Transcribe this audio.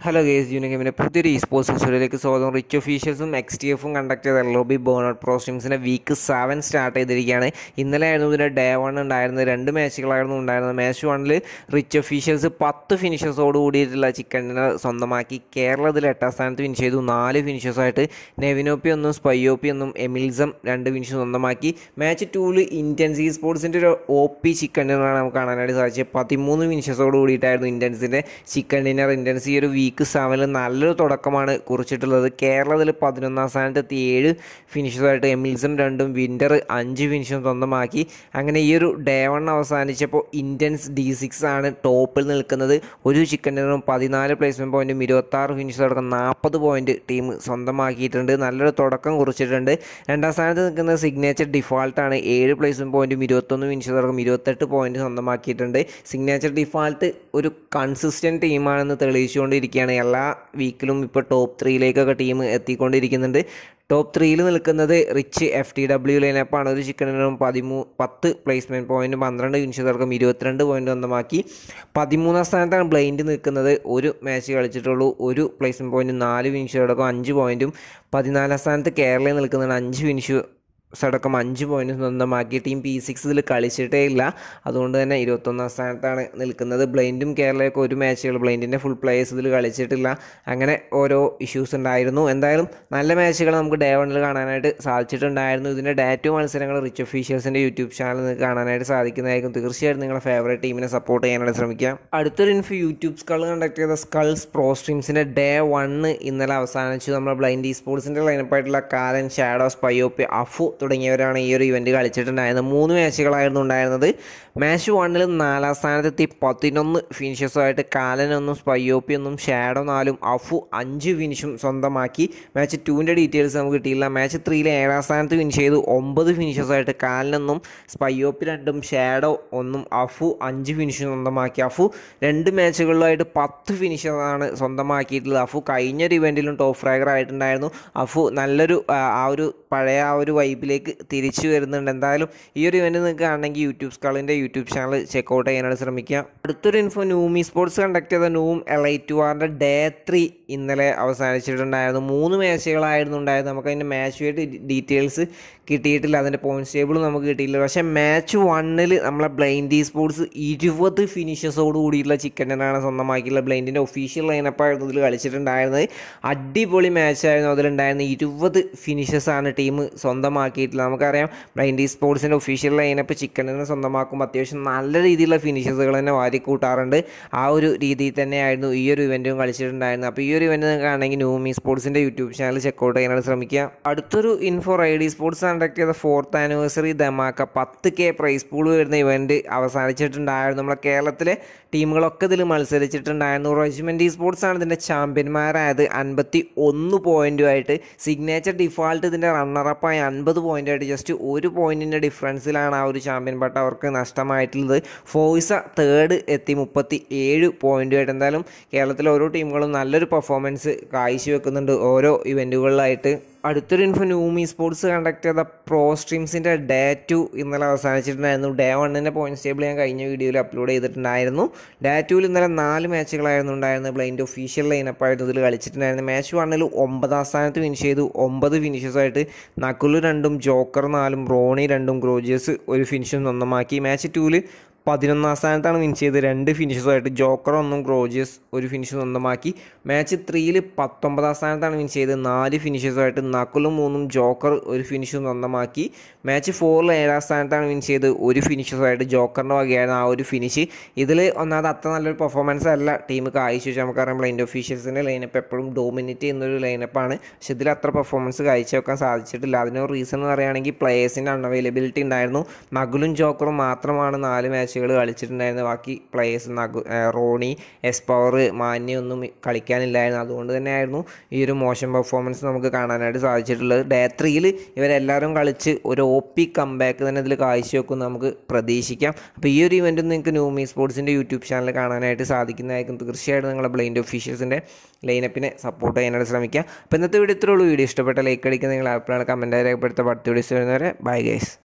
hello guys junior ഗെയിമിൻ്റെ പുതിയൊരു ഈ സ്പോർട്സ് എപ്പിസോഡിലേക്ക് സ്വാഗതം റിച്ച് ഒഫീഷ്യൽസും എക്സ് ടി എഫും കണ്ടക്ട് ചെയ്ത ലോബി ബേണൗട്ട് പ്രോ സ്ട്രീംസിൻ്റെ വീക്ക് സെവൻ സ്റ്റാർട്ട് ചെയ്തിരിക്കുകയാണ് ഇന്നലെ ആയിരുന്നു ഇതിൻ്റെ ഡേ വൺ ഉണ്ടായിരുന്നത് രണ്ട് മാച്ചുകളായിരുന്നു ഉണ്ടായിരുന്നത് മാച്ച് വണ്ണിൽ റിച്ച് ഒഫീഷ്യൽസ് പത്ത് ഫിനിഷേഴ്സോട് കൂടിയിട്ടുള്ള ചിക്കൻ ഡിന്നർ സ്വന്തമാക്കി കേരളത്തിൽ എട്ടാം സ്ഥാനത്ത് ഫിനിഷ് ചെയ്തു നാല് ഫിനിഷേഴ്സായിട്ട് നെവിനോപ്പി ഒന്നും സ്പൈയോപ്പി ഒന്നും എമിൽസം രണ്ട് ഫിനിഷ് സ്വന്തമാക്കി മാച്ച് ടൂവിൽ ഇൻറ്റൻസി സ്പോർട്സിൻ്റെ ഒരു ഒ പി ചിക്കൻ ഡിന്നറാണ് നമുക്ക് കാണാനായിട്ട് സാധിച്ചത് പതിമൂന്ന് ഫിനിഷേഴ്സോട് കൂടിയിട്ടായിരുന്നു ഇൻറ്റൻസിൻ്റെ ചിക്കൻ ഡിന്നർ ഇൻറ്റൻസി ഒരു വീക്ക് സെവനിൽ നല്ലൊരു തുടക്കമാണ് കുറിച്ചിട്ടുള്ളത് കേരളത്തിൽ പതിനൊന്നാം സ്ഥാനത്തെത്തി ഏഴ് ഫിനിഷസായിട്ട് എമിൽസം രണ്ടും വിൻ്റർ അഞ്ച് ഫിനിഷും സ്വന്തമാക്കി അങ്ങനെ ഈ ഒരു ഡേ വൺ അവസാനിച്ചപ്പോൾ ഇൻറ്റൻസ് ഡി സിക്സ് ആണ് ടോപ്പിൽ നിൽക്കുന്നത് ഒരു ചിക്കൻ ഡിന്നറും പതിനാല് പ്ലേസ്മെൻറ്റ് പോയിൻറ്റും ഇരുപത്താറ് ഫിനിഷ് അടക്കം നാൽപ്പത് പോയിൻറ്റ് ടീം സ്വന്തമാക്കിയിട്ടുണ്ട് നല്ലൊരു തുടക്കം കുറിച്ചിട്ടുണ്ട് രണ്ടാം സ്ഥാനത്ത് നിൽക്കുന്നത് സിഗ്നേച്ചർ ഡിഫാൾട്ടാണ് ഏഴ് പ്ലേസ്മെൻറ്റ് പോയിൻറ്റും ഇരുപത്തൊന്ന് ഫിനിഷ് അടക്കം ഇരുപത്തെട്ട് പോയിൻറ്റ് സ്വന്തമാക്കിയിട്ടുണ്ട് സിഗ്നേച്ചർ ഡിഫാൾട്ട് ഒരു കൺസിസ്റ്റൻറ്റ് ടീമാണെന്ന് തെളിയിച്ചുകൊണ്ടിരിക്കുകയാണ് എല്ലാ വീക്കിലും ഇപ്പോൾ ടോപ്പ് ത്രീയിലേക്കൊക്കെ ടീം എത്തിക്കൊണ്ടിരിക്കുന്നുണ്ട് ടോപ്പ് ത്രീയിൽ നിൽക്കുന്നത് റിച്ച് എഫ് ടി ഡബ്ല്യു ലൈനപ്പാണ് ഒരു ചിക്കനും പതിമൂ പത്ത് പ്ലേസ്മെൻറ്റ് പോയിൻറ്റും പന്ത്രണ്ട് ഫിനിഷ് അടക്കം ഇരുപത്തിരണ്ട് പോയിൻറ്റ് സ്വന്തമാക്കി പതിമൂന്നാം സ്ഥാനത്താണ് ബ്ലൈൻഡ് നിൽക്കുന്നത് ഒരു മാച്ച് കളിച്ചിട്ടുള്ളൂ ഒരു പ്ലേസ്മെൻറ്റ് പോയിൻറ്റും നാല് ഫിനിഷ് അടക്കം അഞ്ച് പോയിൻറ്റും പതിനാലാം സ്ഥാനത്ത് കേരളയിൽ നിൽക്കുന്നുണ്ട് അഞ്ച് ഫിനിഷ് അടക്കം അഞ്ച് പോയിന്റ് സ്വന്തമാക്കി ടീം പി സിക്സ് ഇതിൽ കളിച്ചിട്ടേ ഇല്ല അതുകൊണ്ട് തന്നെ ഇരുപത്തൊന്നാം സ്ഥാനത്താണ് നിൽക്കുന്നത് ബ്ലൈൻഡും കേരളയൊക്കെ ഒരു മാച്ചുകൾ ബ്ലൈൻഡിൻ്റെ ഫുൾ പ്ലേയേഴ്സ് ഇതിൽ കളിച്ചിട്ടില്ല അങ്ങനെ ഓരോ ഇഷ്യൂസ് ഉണ്ടായിരുന്നു എന്തായാലും നല്ല മാച്ചുകൾ നമുക്ക് ഡേ വണ്ണിൽ കാണാനായിട്ട് സാധിച്ചിട്ടുണ്ടായിരുന്നു ഇതിൻ്റെ ഡേ ടു മത്സരങ്ങൾ റിച്ച് ഒഫീഷ്യൽസിൻ്റെ യൂട്യൂബ് ചാനലിൽ നിങ്ങൾക്ക് കാണാനായിട്ട് സാധിക്കുന്നതായിരിക്കും തീർച്ചയായിട്ടും നിങ്ങളുടെ ഫേവറേറ്റ് ടീമിനെ സപ്പോർട്ട് ചെയ്യാനായിട്ട് ശ്രമിക്കുക അടുത്തൊരു ഇൻഫോ യൂട്യൂബ് സ്കൾ കണ്ടക്ട് ചെയ്ത സ്കൾസ് പ്രോ സ്ട്രീംസിൻ്റെ ഡേ വണ്ണ് ഇന്നലെ അവസാനിച്ചു നമ്മുടെ ബ്ലൈൻഡ് ഈ സ്പോർട്സിൻ്റെ ലൈനപ്പായിട്ടുള്ള കാലൻ ഷാഡോസ് പയ്യോപ്പി അഫു തുടങ്ങിയവരാണ് ഈ ഒരു ഇവൻറ്റ് കളിച്ചിട്ടുണ്ടായിരുന്നത് മൂന്ന് മാച്ചുകളായിരുന്നു ഉണ്ടായിരുന്നത് മാച്ച് വണ്ണിൽ നാലാം സ്ഥാനത്തെത്തി പതിനൊന്ന് ഫിനിഷസുമായിട്ട് കാലനൊന്നും സ്പൈയോപ്പി ഒന്നും ഷാഡോ നാലും അഫു അഞ്ച് ഫിനിഷും സ്വന്തമാക്കി മാച്ച് ടൂവിൻ്റെ ഡീറ്റെയിൽസ് നമുക്ക് കിട്ടിയില്ല മാച്ച് ത്രീയിലെ ഏഴാം സ്ഥാനത്ത് ഫിനിഷ് ചെയ്തു ഒമ്പത് ഫിനിഷസായിട്ട് കാലിനൊന്നും സ്പൈയോപ്പി രണ്ടും ഷാഡോ ഒന്നും അഫു അഞ്ച് ഫിനിഷും സ്വന്തമാക്കി അഫു രണ്ട് മാച്ചുകളിലായിട്ട് പത്ത് ഫിനിഷാണ് സ്വന്തമാക്കിയിട്ടുള്ളത് അഫു കഴിഞ്ഞൊരു ഇവൻറ്റിലും ടോപ്പ് ഫ്രാഗർ ആയിട്ടുണ്ടായിരുന്നു അഫു നല്ലൊരു ആ ഒരു പഴയ ആ ഒരു വൈബിലേക്ക് തിരിച്ചു വരുന്നുണ്ട് എന്തായാലും ഈ ഒരു ഇവൻറ്റ് നിങ്ങൾക്ക് കാണണമെങ്കിൽ യൂട്യൂബ് സ്കാളിൻ്റെ യൂട്യൂബ് ചാനൽ ചെക്കൗട്ട് ചെയ്യാനായിട്ട് ശ്രമിക്കുക അടുത്തൊരു ഇൻഫോ നൂമി സ്പോർട്സ് കണ്ടക്ട് ചെയ്ത നൂം എൽ ഐ ടു ആറിൻ്റെ ഡേ ത്രീ ഇന്നലെ അവസാനിച്ചിട്ടുണ്ടായിരുന്നു മൂന്ന് മാച്ചുകളായിരുന്നു ഉണ്ടായത് നമുക്ക് അതിൻ്റെ മാച്ചുമായിട്ട് ഡീറ്റെയിൽസ് കിട്ടിയിട്ടില്ല അതിൻ്റെ പോയിൻറ്റ്സ് ടേബിളും നമുക്ക് കിട്ടിയില്ല പക്ഷേ മാച്ച് വണ്ണിൽ നമ്മളെ ബ്ലൈൻഡി സ്പോർട്സ് ഇരുപത് ഫിനിഷസോട് കൂടിയിട്ടുള്ള ചിക്കൻ ഡിന്നറാണ് സ്വന്തമാക്കിയിട്ടുള്ള ബ്ലൈൻഡിൻ്റെ ഒഫീഷ്യൽ ലൈനപ്പായിരുന്നു ഇതിൽ കളിച്ചിട്ടുണ്ടായിരുന്നത് അടിപൊളി മാച്ചായിരുന്നു അതിലുണ്ടായിരുന്നത് ഇരുപത് ഫിനിഷസാണ് ടീം സ്വന്തമാക്കിയിട്ടുള്ളത് നമുക്കറിയാം ബ്ലൈൻഡി സ്പോർട്സിൻ്റെ ഒഫീഷ്യൽ ലൈനപ്പ് ചിക്കൻ ഡിന്നർ സ്വന്തമാക്കുമ്പോൾ അത്യാവശ്യം നല്ല രീതിയിലുള്ള ഫിനിഷസുകൾ തന്നെ വാരി കൂട്ടാറുണ്ട് ആ ഒരു രീതിയിൽ തന്നെയായിരുന്നു ഈ ഒരു ഇവൻറ്റും കളിച്ചിട്ടുണ്ടായിരുന്നത് അപ്പോൾ ഈ ഒരു ഇവൻറ്റ് നിങ്ങൾക്ക് ആണെങ്കിൽ ന്യൂമി സ്പോർട്സിൻ്റെ യൂട്യൂബ് ചാനൽ ചെക്കൗട്ട് ചെയ്യാനായിട്ട് ശ്രമിക്കുക അടുത്തൊരു ഇൻഫോ റൈഡി സ്പോർട്സ് കണ്ടക്ട് ചെയ്ത ഫോർത്ത് ആനിവേഴ്സറി ധമാക്ക പത്ത് കെ പ്രൈസ് പൂൾ വരുന്ന ഇവൻറ്റ് അവസാനിച്ചിട്ടുണ്ടായിരുന്നു നമ്മളെ കേരളത്തിലെ ടീമുകളൊക്കെ ഇതിൽ മത്സരിച്ചിട്ടുണ്ടായിരുന്നു റെജിമെൻറ്റ് സ്പോർട്സ് ആണ് ഇതിൻ്റെ ചാമ്പ്യന്മാരായത് അൻപത്തി ഒന്ന് പോയിൻറ്റുമായിട്ട് സിഗ്നേച്ചർ ഡിഫാൾട്ട് ഇതിൻ്റെ റണ്ണറപ്പായി അൻപത് പോയിൻ്റായിട്ട് ജസ്റ്റ് ഒരു പോയിൻറ്റിൻ്റെ ഡിഫറൻസിലാണ് ആ ഒരു ചാമ്പ്യൻ പട്ട അവർക്ക് നഷ്ടമായിട്ടുള്ളത് ഫോയ്സ തേർഡ് എത്തി മുപ്പത്തി ഏഴ് പോയിൻറ്റുമായിട്ട് എന്തായാലും കേരളത്തിലെ ഓരോ ടീമുകളും നല്ലൊരു പെർഫോമൻസ് കാഴ്ചവെക്കുന്നുണ്ട് ഓരോ ഇവൻറ്റുകളിലായിട്ട് അടുത്തൊരു ഇൻഫോ ന്യൂമി സ്പോർട്സ് കണ്ടക്ട് ചെയ്ത പ്രോ സ്ട്രീംസിൻ്റെ ഡേ ടു ഇന്നലെ അവസാനിച്ചിട്ടുണ്ടായിരുന്നു ഡേ വണ്ണിൻ്റെ പോയിൻറ്റ്സ് ടേബിൾ ഞാൻ കഴിഞ്ഞ വീഡിയോയിൽ അപ്ലോഡ് ചെയ്തിട്ടുണ്ടായിരുന്നു ഡേ ടുവിൽ ഇന്നലെ നാല് മാച്ചുകളായിരുന്നു ഉണ്ടായിരുന്നത് ബ്ലൈൻഡ് ഒഫീഷ്യൽ ലൈനപ്പായിരുന്നു ഇതിൽ കളിച്ചിട്ടുണ്ടായിരുന്നു മാച്ച് വണ്ണിൽ ഒമ്പതാം സ്ഥാനത്ത് ഫിനിഷ് ചെയ്തു ഒമ്പത് ഫിനിഷസായിട്ട് നക്കുല് രണ്ടും ജോക്കർ നാലും റോണി രണ്ടും ഗ്രോജിയസ് ഒരു ഫിനിഷും സ്വന്തമാക്കി മാച്ച് ടൂവിൽ പതിനൊന്നാം സ്ഥാനത്താണ് വിൻ ചെയ്ത് രണ്ട് ഫിനിഷസുമായിട്ട് ജോക്കർ ഒന്നും ഗ്രോജിയസ് ഒരു ഫിനിഷ് സ്വന്തമാക്കി മാച്ച് ത്രീയിൽ പത്തൊമ്പതാം സ്ഥാനത്താണ് വിൻ ചെയ്തത് നാല് ഫിനിഷസുമായിട്ട് നക്കുലും മൂന്നും ജോക്കർ ഒരു ഫിനിഷും സ്വന്തമാക്കി മാച്ച് ഫോറിൽ ഏഴാം സ്ഥാനത്താണ് വിൻ ചെയ്ത് ഒരു ഫിനിഷസുമായിട്ട് ജോക്കറിൻ്റെ വകയായിരുന്നു ആ ഒരു ഫിനിഷ് ഇതിൽ ഒന്നാമത് അത്ര നല്ലൊരു പെർഫോമൻസ് അല്ല ടീം കാഴ്ചവെച്ചാൽ നമുക്കറിയാം ബ്ലൈൻഡ് ഒഫീഷ്യൽസിൻ്റെ ലൈനപ്പ് എപ്പോഴും ഡോമിനേറ്റ് ചെയ്യുന്നൊരു ലൈനപ്പാണ് പക്ഷെ ഇതിൽ അത്ര പെർഫോമൻസ് കാഴ്ചവെക്കാൻ സാധിച്ചിട്ടില്ല അതിനൊരു റീസൺ എന്ന് പറയുകയാണെങ്കിൽ പ്ലേയേഴ്സിൻ്റെ അൺഅവൈലബിലിറ്റി ഉണ്ടായിരുന്നു നകുലും ജോക്കറും മാത്രമാണ് നാല് മാച്ച് മാച്ചുകൾ കളിച്ചിട്ടുണ്ടായിരുന്നു ബാക്കി പ്ലേയേഴ്സ് നഗു റോണി എസ് പവർ മാന്യൊന്നും കളിക്കാനില്ലായിരുന്നു അതുകൊണ്ട് തന്നെയായിരുന്നു ഈ ഒരു മോശം പെർഫോമൻസ് നമുക്ക് കാണാനായിട്ട് സാധിച്ചിട്ടുള്ളത് ഡേ ത്രീയിൽ ഇവരെല്ലാവരും കളിച്ച് ഒരു ഒ പി കംബാക്ക് തന്നെ ഇതിൽ കാഴ്ചവെക്കും നമുക്ക് പ്രതീക്ഷിക്കാം അപ്പോൾ ഈ ഒരു ഇവൻറ്റ് നിങ്ങൾക്ക് ന്യൂമി സ്പോർട്സിൻ്റെ യൂട്യൂബ് ചാനൽ കാണാനായിട്ട് സാധിക്കുന്നതായിരിക്കും തീർച്ചയായിട്ടും നിങ്ങളുടെ ബ്ലൈൻഡ് ഒഫീഷ്യൽസിൻ്റെ ലൈനപ്പിനെ സപ്പോർട്ട് ചെയ്യാനായിട്ട് ശ്രമിക്കുക അപ്പോൾ ഇന്നത്തെ വീഡിയോ ഇത്രയുള്ളൂ വീഡിയോ ഇഷ്ടപ്പെട്ട ലൈക്ക് അടിക്കുന്ന നിങ്ങൾ അഭിപ്രായം കമൻറ്റായി രേഖപ്പെടുത്ത അടുത്ത വീഡിയോസ് വരുന്നവരെ ബൈ ഗൈസ്